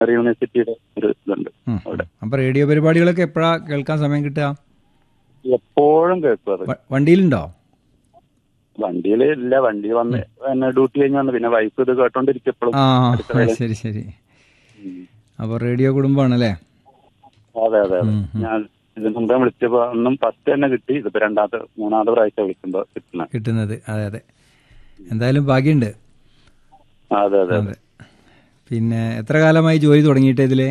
യൂണിവേഴ്സിറ്റിയുടെ ഒരു ഇതുണ്ട് ഉം. അവിടെ അപ്പൊ റേഡിയോ പരിപാടികളൊക്കെ എപ്പോഴാ കേൾക്കാൻ സമയം കിട്ടുക എപ്പോഴും കേൾക്കും അത് വ- വണ്ടിയിലുണ്ടോ വണ്ടിയിൽ ഇല്ല വണ്ടി വന്ന് പിന്നെ ഡ്യൂട്ടി കഴിഞ്ഞ് വന്ന് പിന്നെ വൈഫ് ഇത് കേട്ടോണ്ടിരിക്കും എപ്പോഴും ആ അടുക്കളയില്. ശരി ശരി ഉം. അപ്പോൾ റേഡിയോ കുടുംബമാണല്ലേ അതെ അതെ അതെ ഉം, ഉം. ഞാൻ ഇതിന് മുമ്പേ വിളിച്ചപ്പോ ഒന്നും ഫസ്റ്റ് തന്നെ കിട്ടി ഇതിപ്പോ രണ്ടാമത്തെ മൂന്നാമത്തെ പ്രാവശ്യം വിളിക്കുമ്പോ കിട്ടുന്ന കിട്ടുന്നത് അതെ അതെ എന്തായാലും ഭാഗ്യമുണ്ട് അതെ അതെ അതെ അതെ പിന്നെ എത്ര കാലമായി ജോലി തുടങ്ങിയിട്ട് ഇതില്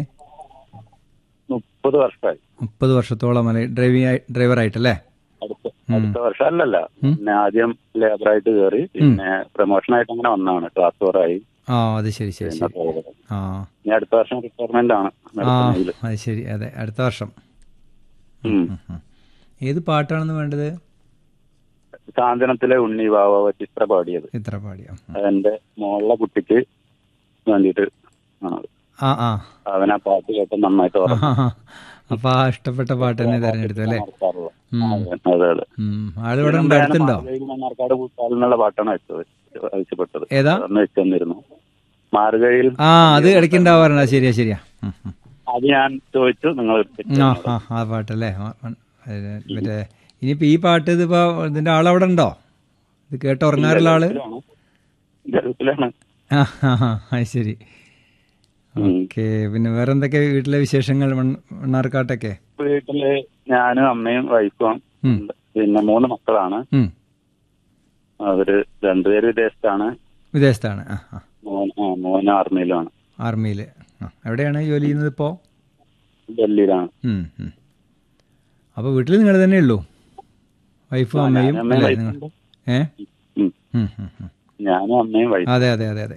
മുപ്പത് വർഷമായി മുപ്പത് വർഷത്തോളം അല്ലെ ഡ്രൈവിംഗ് ഡ്രൈവറായിട്ടല്ലേ അടുത്ത അടുത്ത വർഷം അല്ലല്ല പിന്നെ ആദ്യം ലേബറായിട്ട് കയറി പിന്നെ പ്രൊമോഷൻ ആയിട്ട് അങ്ങനെ വന്നതാണ് ക്ലാസ് ഫോറായി ആ അത് ശരി ശരി പിന്നെ ശരി driver. ആ ഇനി അടുത്ത വർഷം റിട്ടയർമെന്റ് ആണ് ആ നടത്തുന്നതില്. അത് ശരി അതെ അടുത്ത വർഷം ഉം. ഉം, ഉം. ഏത് പാട്ടാണെന്ന് വേണ്ടത് സാന്ത്വനത്തിലെ ഉണ്ണി വാവ ചിത്ര പാടിയത് ഇത്ര പാടിയോ അതെന്റെ മോളുടെ കുട്ടിക്ക് വേണ്ടിയിട്ട് ആണത് ആ ആ അവൻ ആ പാട്ട് കേട്ട് നന്നായിട്ട് ഓർമ്മ ആ, അപ്പൊ ആ ഇഷ്ടപ്പെട്ട പാട്ട് തന്നെ തിരഞ്ഞെടുത്തു അല്ലേ മറക്കാറില്ല. ഉം. അതെ അതെ അതെ ഉം. ആളിവിടെ ഉണ്ട് അടുത്തുണ്ടോ മാർഗഴിയിൽ മണ്ണാർക്കാട് പൂത്താലിനുള്ള പാട്ടാണ് വെച്ചത് ആവശ്യപ്പെട്ടത് ഏതാ അന്ന് വെച്ച് തന്നിരുന്നു മാർഗഴിയിൽ ആ അത് ഇടയ്ക്ക് ഉണ്ടാവാറുണ്ട് ശരിയാ ശരിയാ ഉം, ഉം. അത് ഞാൻ ചോദിച്ചു നിങ്ങൾ ആ ആ ആ പാട്ടല്ലേ ആ, ആ, അത് മറ്റേ ഇനിയിപ്പോ ഈ പാട്ട് ഇതിപ്പോ ഇതിന്റെ ആളവിടെ ഉണ്ടോ ഇത് കേട്ട് ഉറങ്ങാറുള്ള ആള് ഗൾഫിലാണ് ആ ആ ആ, അത് ശരി ഓക്കെ പിന്നെ വേറെ എന്തൊക്കെ വീട്ടിലെ വിശേഷങ്ങൾ മണ്ണ- മണ്ണാർക്കാട്ടൊക്കെ വീട്ടില് ഞാനും അമ്മയും വൈഫും ഉം. പിന്നെ മൂന്ന് മക്കളാണ് ഉം. അവര് രണ്ടുപേര് വിദേശത്താണ് വിദേശത്താണ് ആ ആ മോൻ ആ, മോൻ ആർമിയിലാണ് ആർമിയിൽ ആ എവിടെയാണ് ജോലി ചെയ്യുന്നത് ഇപ്പോൾ ഡൽഹിയിലാണ് അപ്പോൾ വീട്ടിൽ നിങ്ങൾ തന്നെ ഉള്ളൂ വൈഫും അമ്മയും ഞാനും അമ്മയും അല്ലേ നിങ്ങൾ വൈഫും ഏ ഉം. ഉം, ഉം, ഉം. ഞാനും അമ്മയും വൈഫും അതെ അതെ അതെ അതെ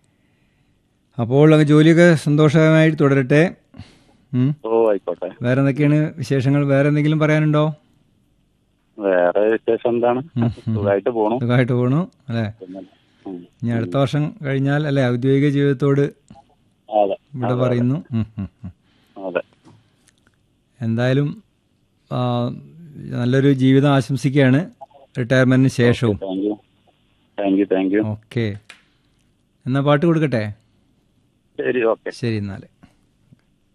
അപ്പോൾ അങ്ങ് ജോലിയൊക്കെ സന്തോഷമായി തുടരട്ടെ ഉം. ഓ ആയിക്കോട്ടെ വേറെ എന്തൊക്കെയാണ് വിശേഷങ്ങൾ വേറെ എന്തെങ്കിലും പറയാനുണ്ടോ വേറെ വിശേഷം എന്താണ് ഉം, ഉം. സുഖമായിട്ട് പോണു സുഖമായിട്ട് പോകണു അല്ലേ പിന്നെ, ഉം. ഇനി അടുത്ത വർഷം കഴിഞ്ഞാൽ അല്ലേ ഔദ്യോഗിക ജീവിതത്തോട് അതെ ഇവിടെ പറയുന്നു ഉം, ഉം, ഉം. അതെ എന്തായാലും ആ, നല്ലൊരു ജീവിതം ആശംസിക്കുകയാണ് റിട്ടയർമെന്റിന് ശേഷവും thank you thank you thank you okay എന്നാ പാട്ട് കൊടുക്കട്ടെ ശരി ഓക്കെ ശരി എന്നാൽ